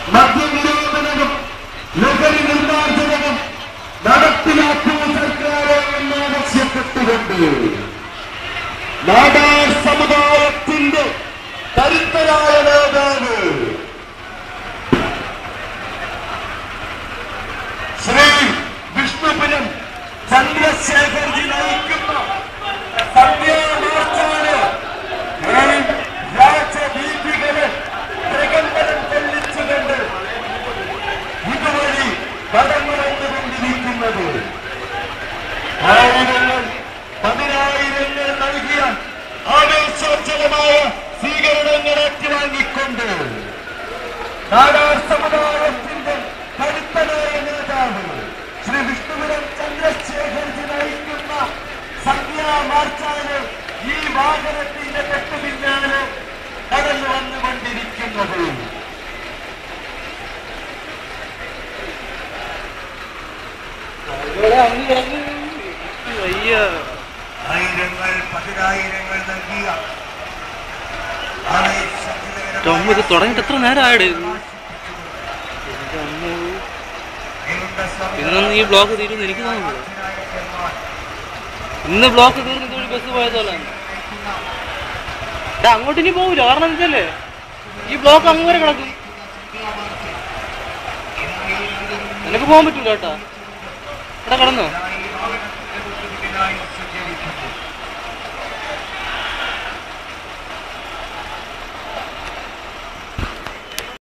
മദ്യനിരോധനവും ലഹരി നിർമ്മാർജ്ജനവും നടപ്പിലാക്കൂ സർക്കാരെ എന്നാവശ്യപ്പെട്ടുകൊണ്ട് നാടാർ സമുദായത്തിന്റെ കരുത്തരായ നേതാവ് ശ്രീ വിഷ്ണുപുരം ചന്ദ്രശേഖർജി നയിക്കുന്ന സന്ധ്യാമാർച്ചാണ് ഈ രാജവീതികളെ പ്രകമ്പനം കൊള്ളിച്ചുകൊണ്ട് ഇതുവഴി കടന്നു വന്നുകൊണ്ടിരിക്കുന്നത് ആയിരങ്ങൾ പതിനായിരങ്ങൾ നൽകിയ ആവേശോജ്ജലമായ സ്വീകരണങ്ങൾ ഏറ്റുവാങ്ങിക്കൊണ്ട് നാടാർ സമുദായത്തിന്റെ കരുത്തനായ നേതാവ് ശ്രീ വിഷ്ണുപുരം ചന്ദ്രശേഖർജി നയിക്കുന്ന സന്ധ്യാമാർച്ചാണ് ഈ വാഹനത്തിന്റെ തൊട്ടു പിന്നാലെ കടന്നു വന്നുകൊണ്ടിരിക്കുന്നത് അയ്യോ ആയിരങ്ങൾ പതിനായിരങ്ങൾ നൽകിയ ടോം ഇത് തുടങ്ങിയിട്ട് എത്ര നേരമായിട്ട് ഇന്നൊന്നും ഈ ബ്ലോക്ക് തീരുമെന്ന് എനിക്ക് തോന്നുന്നു ഇന്ന് ബ്ലോക്ക് തീർന്ന് ഇതുവഴി ബസ് പോയതോലെ അങ്ങോട്ട് ഇനി പോവില്ല കാരണം എന്താ വെച്ചല്ലേ ഈ ബ്ലോക്ക് അങ്ങ് വരെ കിടക്കും നിനക്ക് പോകാൻ പറ്റൂല കേട്ടാ ഇവിടെ കിടന്നോ